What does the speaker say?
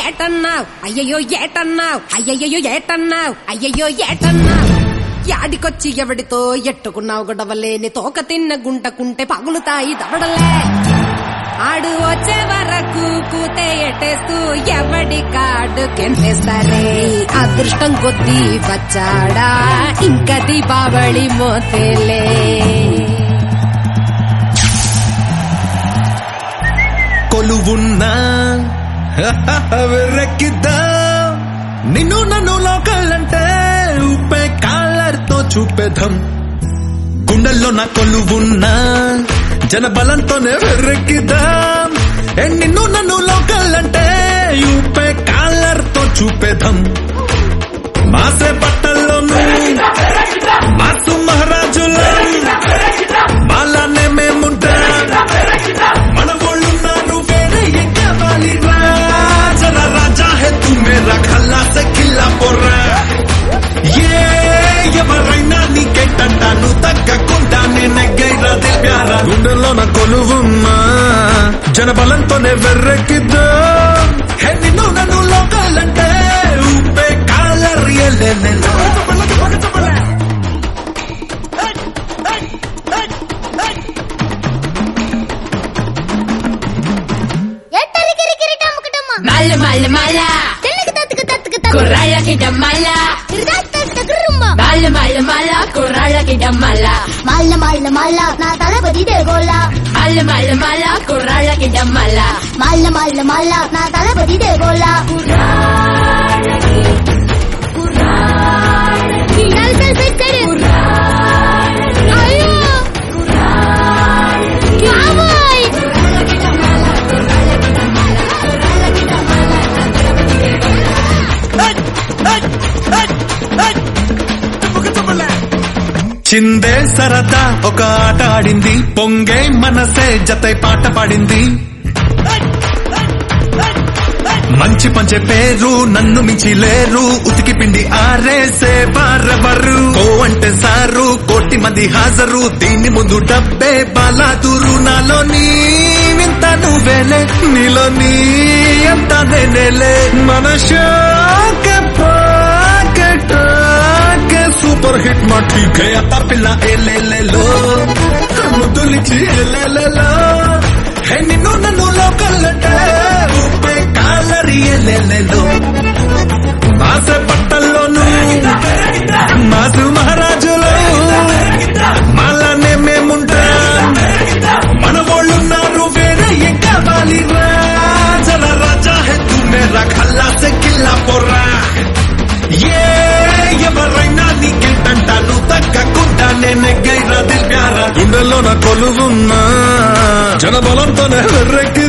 ఏటన్నావ్ అయ్యయ్యో ఏటన్నావ్ అయ్యయ్యో ఏటన్నావ్ అయ్యయ్యో ఏటన్నావ్ యాడికొచ్చి ఎవడితో ఎట్టుకున్నావు గొడవలేని తోక తిన్న గుంటకుంటే పగులుతాయి దవడలే ఆడు వచ్చే వరకు కూతే ఎట్టేస్తూ ఎవడి కాడు కెంపేస్తారే అదృష్టం కొద్దీ వచ్చాడా ఇంకా దీపావళి మోతేలే కొలువున్నా వెర్రెక్కిద్దా నిన్ను నన్ను లోకలంటే ఉప్పే కాలర్తో చూపేద్దాం గుండెల్లో నా కొలువున్నా జన బలంతోనే వెర్రెక్కిద్దాం ఏ నిన్ను నన్ను లోకలంటే ఉప్పే కాలర్తో చూపేద్దాం మాసే బట్టల్లోనూ మాసు మహారాజులో మాలానే మేముంటాం మన ఒళ్ళున్నారు వేరే ఎక్కవాలి జరా రాజా హే తూ మేరా ఖల్లా సే కిల్లా పొర్రా ఏ ఎవరైనా నీకెట్టంటాను తగ్గకుండా నేనే గైరా దివ్యారా గుండెల్లో నా కొలువున్నా జనబలంతోనే వెర్రెక్కిద్దా హే నిన్ను నన్ను లోకాలంటే ఊపే కాలర్ ఎల్లెల్లెల్లో ఎట్టరికిరికిరి టమ్ముకుటమ్మ. మల్ల మల్ల మల్ల తెల్లకి తత్తుకు తత్తుకు తత్తుకు. కుర్రాళ్ళకి డమ్మల్ల ఇరుదాక్ తత్తుకు గుర్రుమ్మ. మల్ల మల్ల మల్ల కుర్రాళ్ళకి డమ్మల్ల మల్ల మల్ల మల్ల నా తలపతి తెగోళ్ళ మల్ల మల్ల మల్ల కుర్రాళ్ళకి డమ్మల్ల మల్ల మల్ల మల్ల నా తలపతి తెగోళ్ళ నల్సల్ పెట్టాడు అయ్యో బాబోయ్ చిందే సరదా ఒక ఆట ఆడింది పొంగే మనసే జతై పాట పాడింది మంచి పంచే పేరు నన్ను మించి లేరు ఉతికి పిండి ఆరేసే బారెవరు కో అంటే సారు కోటి మంది హాజరు దీన్ని ముందు డబ్బే బాలాదురు నాలో నీ వింత నువ్వేలే నీలో నీ అంత నేనేలే మన షోకే పాకెట్ కే సూపర్ హిట్ మా ఠీక్ హై అత్త పిల్ల ఎల్లెల్లెలో ముద్దులిచ్చి ఎల్లెల్లెలో హే నిన్ను నన్ను లోకల్లటే ఉప్పే కాలరి ఎల్లెల్లెలో మాస పట్టల్లోను మాసు మహారాజులో మాలానే మేముంటాం మన వాళ్ళున్నారు వేరే ఏం కావాలి రాజల రాజా హే తూ మేరా ఖల్లా సే కిల్లా పొర్రా ఏ ఎవరైనా నీకేంటంటాను తగ్గకుండా నేనే గైరా దివ్యారా గుండెల్లో నా కొలువున్నా జనబలంతోనే వెర్రెక్కి